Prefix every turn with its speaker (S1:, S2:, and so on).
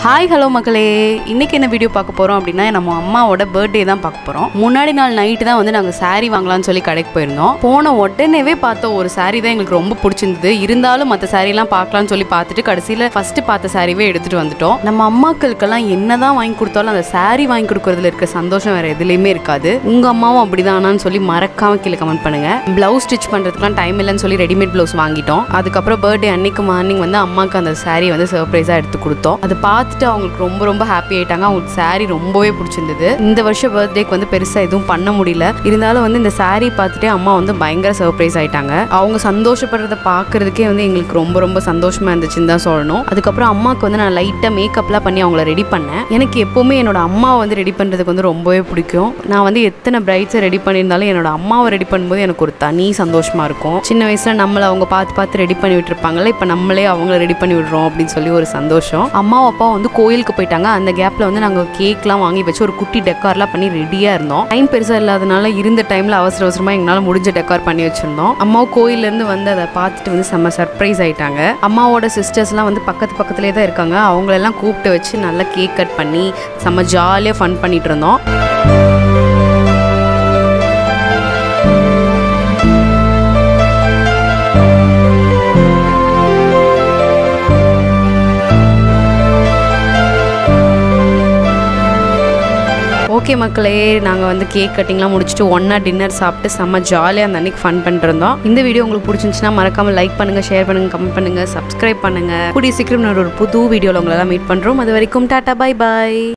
S1: hi hello மக்களே இன்னைக்கு என்ன வீடியோ பார்க்க போகிறோம் அப்படின்னா நம்ம அம்மாவோட பர்த்டே தான் பார்க்க போகிறோம் முன்னாடி நாள் நைட்டு தான் வந்து நாங்கள் saree வாங்கலாம்னு சொல்லி கடைக்கு போயிருந்தோம் போன உடனேவே பார்த்த ஒரு saree தான் எங்களுக்கு ரொம்ப பிடிச்சிருந்தது இருந்தாலும் மற்ற சாரீலாம் பார்க்கலாம்னு சொல்லி பார்த்துட்டு கடைசியில் ஃபஸ்ட்டு பார்த்த சாரிவே எடுத்துகிட்டு வந்துட்டோம் நம்ம அம்மாக்களுக்கெல்லாம் என்னதான் வாங்கி கொடுத்தாலும் அந்த saree வாங்கி கொடுக்கறதுல இருக்க சந்தோஷம் வேறு எதுலேயுமே இருக்காது உங்கள் அம்மாவும் அப்படிதானான்னு சொல்லி மறக்காம கீழே கமெண்ட் பண்ணுங்க ப்ளவுஸ் ஸ்டிச் பண்ணுறதுக்குலாம் டைம் இல்லைன்னு சொல்லி ரெடிமேட் ப்ளவுஸ் வாங்கிட்டோம் அதுக்கப்புறம் பர்த்டே அன்னைக்கு மார்னிங் வந்து அம்மாவுக்கு அந்த saree வந்து சர்ப்ரைஸாக எடுத்து கொடுத்தோம் அதை பார்த்துட்டு அவங்களுக்கு ரொம்ப ரொம்ப ஹாப்பி ஆயிட்டாங்க அவங்களுக்கு saree ரொம்பவே பிடிச்சிருந்தது இந்த வருஷம் பர்த்டேக்கு வந்து பெருசாக எதுவும் பண்ண முடியல இருந்தாலும் வந்து இந்த saree பார்த்துட்டே அம்மா வந்து பயங்கர சர்ப்ரைஸ் ஆயிட்டாங்க அவங்க சந்தோஷப்படுறத பார்க்கறதுக்கே வந்து எங்களுக்கு ரொம்ப ரொம்ப சந்தோஷமா இருந்துச்சுன்னு தான் சொல்லணும் அதுக்கப்புறம் அம்மாவுக்கு வந்து நான் லைட்டாக மேக்கப்லாம் பண்ணி அவங்கள ரெடி பண்ணேன் எனக்கு எப்போவுமே என்னோட அம்மாவை வந்து ரெடி பண்ணுறதுக்கு வந்து ரொம்பவே பிடிக்கும் நான் வந்து எத்தனை பிரைட்ஸை ரெடி பண்ணியிருந்தாலும் என்னோட அம்மாவை ரெடி பண்ணும்போது எனக்கு ஒரு தனி சந்தோஷமா இருக்கும் சின்ன வயசுல நம்மளை அவங்க பார்த்து பார்த்து ரெடி பண்ணி விட்டுருப்பாங்கல்ல இப்போ நம்மளே அவங்கள ரெடி பண்ணி விடுறோம் அப்படின்னு சொல்லி ஒரு சந்தோஷம் அம்மாவும் அப்பா வந்து கோயிலுக்கு போயிட்டாங்க அந்த கேப்ல வந்து நாங்கள் கேக்லாம் வாங்கி வச்சு ஒரு குட்டி டெக்கார்லாம் பண்ணி ரெடியாக இருந்தோம் டைம் பெருசாக இல்லாதனால இருந்த டைமில் அவசர அவசரமாக எங்களால் முடிஞ்ச டெக்கார் பண்ணி வச்சிருந்தோம் அம்மா கோயிலேருந்து வந்து அதை பார்த்துட்டு வந்து செம்ம சர்ப்ரைஸ் ஆயிட்டாங்க அம்மாவோட சிஸ்டர்ஸ்லாம் வந்து பக்கத்து பக்கத்துலேயே தான் இருக்காங்க அவங்களெல்லாம் கூப்பிட்டு வச்சு நல்லா கேக் கட் பண்ணி செம்ம ஜாலியாக ஃபன் பண்ணிட்டு இருந்தோம் ஓகே மக்களே நாங்கள் வந்து கேக் கட்டிங்லாம் முடிச்சுட்டு ஒன்றா டின்னர் சாப்பிட்டு செம்ம ஜாலியாக அந்த அன்னைக்கு ஃபன் பண்ணிருந்தோம் இந்த வீடியோ உங்களுக்கு பிடிச்சிருந்துச்சுன்னா மறக்காம லைக் பண்ணுங்கள் ஷேர் பண்ணுங்கள் கமெண்ட் பண்ணுங்கள் சப்ஸ்கிரைப் பண்ணுங்கள் கூடிய சீக்கிரம் நான் ஒரு புது வீடியோவில் உங்களெல்லாம் மீட் பண்ணுறோம் அது வரைக்கும் டாட்டா பை பாய்